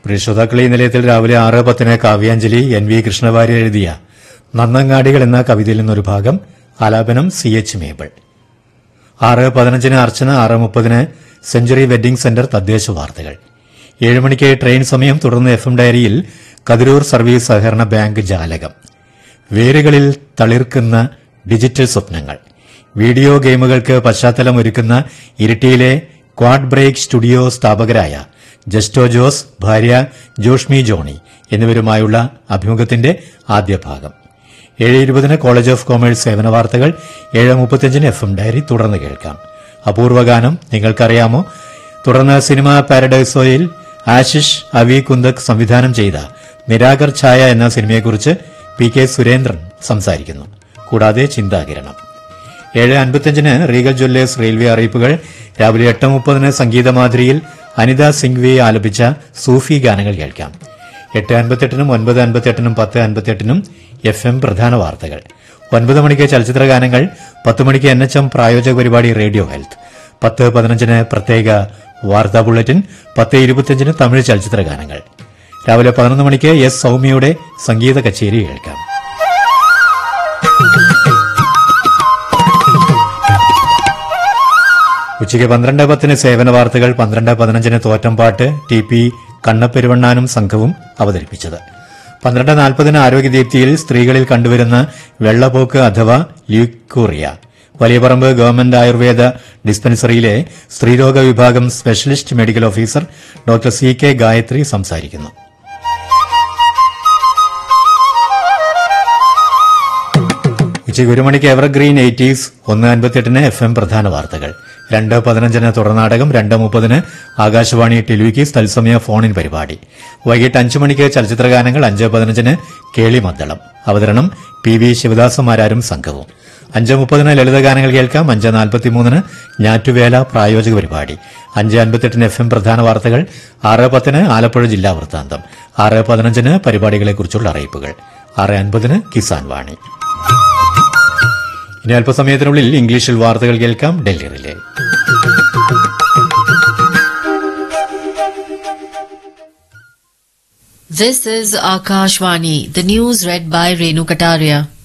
പ്രിയ ശ്രോതാക്കളെ ഈ നിലയത്തിൽ രാവിലെ ആറ് പത്തിന് കാവ്യാഞ്ജലി എൻ വി കൃഷ്ണവാര്യർ എഴുതിയ നന്നങ്ങാടികൾ എന്ന കവിതയിൽ നിന്നൊരു ഭാഗം ആലാപനം സി എച്ച് മേബിൾ ആറ് പതിനഞ്ചിന് അർച്ചന ആറ് മുപ്പതിന് സെഞ്ചുറി വെഡ്ഡിംഗ് സെന്റർ തദ്ദേശ വാർത്തകൾ ഏഴ് മണിക്ക് ട്രെയിൻ സമയം തുടർന്ന് എഫ് എം ഡയറിയിൽ കതിരൂർ സർവീസ് സഹകരണ ബാങ്ക് ജാലകം വേരുകളിൽ തളിർക്കുന്ന ഡിജിറ്റൽ സ്വപ്നങ്ങൾ വീഡിയോ ഗെയിമുകൾക്ക് പശ്ചാത്തലം ഒരുക്കുന്ന ഇരിട്ടിയിലെ ക്വാഡ് ബ്രേക്ക് സ്റ്റുഡിയോ സ്ഥാപകരായ ജസ്റ്റോ ജോസ് ഭാര്യ ജോഷ്മി ജോണി എന്നിവരുമായുള്ള അഭിമുഖത്തിന്റെ ആദ്യ ഭാഗം ഏഴ് ഇരുപതിന് കോളേജ് ഓഫ് കോമേഴ്സ് സേവന വാർത്തകൾ ഏഴ് മുപ്പത്തിയഞ്ചിന് എഫ് എം ഡയറി തുടർന്ന് കേൾക്കാം അപൂർവഗാനം നിങ്ങൾക്കറിയാമോ തുടർന്ന് സിനിമ പാരഡൈസോയിൽ ആശിഷ് അവി കുന്ദക് സംവിധാനം ചെയ്ത നിരാകർ ഛായ എന്ന സിനിമയെക്കുറിച്ച് പി കെ സുരേന്ദ്രൻ സംസാരിക്കുന്നു കൂടാതെ ചിന്താകിരണം ഏഴ് അൻപത്തിയഞ്ചിന് റീഗൽ ജ്വല്ലേഴ്സ് റെയിൽവേ അറിയിപ്പുകൾ രാവിലെ എട്ട് മുപ്പതിന് സംഗീതമാധുരിയിൽ അനിത സിംഗ്വി ആലപിച്ച സൂഫി ഗാനങ്ങൾ കേൾക്കാം എട്ട് അൻപത്തെട്ടിനും ഒൻപത് അൻപത്തെട്ടിനും പത്ത് അൻപത്തെട്ടിനും എഫ് എം പ്രധാന വാർത്തകൾ ഒൻപത് മണിക്ക് ചലച്ചിത്ര ഗാനങ്ങൾ പത്ത് മണിക്ക് എൻ എച്ച് എം പ്രായോജക പരിപാടി റേഡിയോ ഹെൽത്ത് പത്ത് പതിനഞ്ചിന് പ്രത്യേക വാർത്താ ബുള്ളറ്റിൻ പത്ത് ഇരുപത്തിയഞ്ചിന് തമിഴ് ചലച്ചിത്ര ഗാനങ്ങൾ രാവിലെ പതിനൊന്ന് മണിക്ക് എസ് സൌമ്യയുടെ സംഗീത കച്ചേരി കേൾക്കാം ഉച്ചയ്ക്ക് പന്ത്രണ്ട് പത്തിന് സേവന വാർത്തകൾ പന്ത്രണ്ട് പതിനഞ്ചിന് തോറ്റംപാട്ട് ടി പി കണ്ണപ്പെരുവണ്ണാനും സംഘവും അവതരിപ്പിച്ചത് പന്ത്രണ്ട് നാൽപ്പതിന് ആരോഗ്യദീപ്തിയിൽ സ്ത്രീകളിൽ കണ്ടുവരുന്ന വെള്ളപ്പോക്ക് അഥവാ ല്യൂക്കോറിയ വലിയപറമ്പ് ഗവൺമെന്റ് ആയുർവേദ ഡിസ്പെൻസറിയിലെ സ്ത്രീരോഗ വിഭാഗം specialist medical officer doctor C K Gayathri സംസാരിക്കുന്നു ഉച്ചയ്ക്ക് ഒരു മണിക്ക് എവർഗ്രീൻ എയ്റ്റീസ് ഒന്ന് അൻപത്തിയെട്ടിന് എഫ് എം പ്രധാന വാർത്തകൾ രണ്ട് പതിനഞ്ചിന് തുടർനാടകം രണ്ട് മുപ്പതിന് ആകാശവാണി ടെലിവിക്കീസ് തത്സമയ ഫോണിൻ പരിപാടി വൈകിട്ട് അഞ്ചു മണിക്ക് ചലച്ചിത്രഗാനങ്ങൾ അഞ്ച് പതിനഞ്ചിന് കേളി മദ്ദളം അവതരണം പി വി ശിവദാസന്മാരാരും സംഘവും അഞ്ച് മുപ്പതിന് ലളിതഗാനങ്ങൾ കേൾക്കാം അഞ്ച് നാൽപ്പത്തിമൂന്നിന് ഞാറ്റുവേല പ്രായോജക പരിപാടി അഞ്ച് അൻപത്തെട്ടിന് എഫ് എം പ്രധാന വാർത്തകൾ ആറ് പത്തിന് ആലപ്പുഴ ജില്ലാ വൃത്താന്തം ആറ് പതിനഞ്ചിന് പരിപാടികളെക്കുറിച്ചുള്ള അറിയിപ്പുകൾ ആറ് അൻപതിന് കിസാൻ വാണി ഇനി അല്പസമയത്തിനുള്ളിൽ ഇംഗ്ലീഷിൽ വാർത്തകൾ കേൾക്കാം Delhi relay This is Akashvani, the news read by Renu Kataria.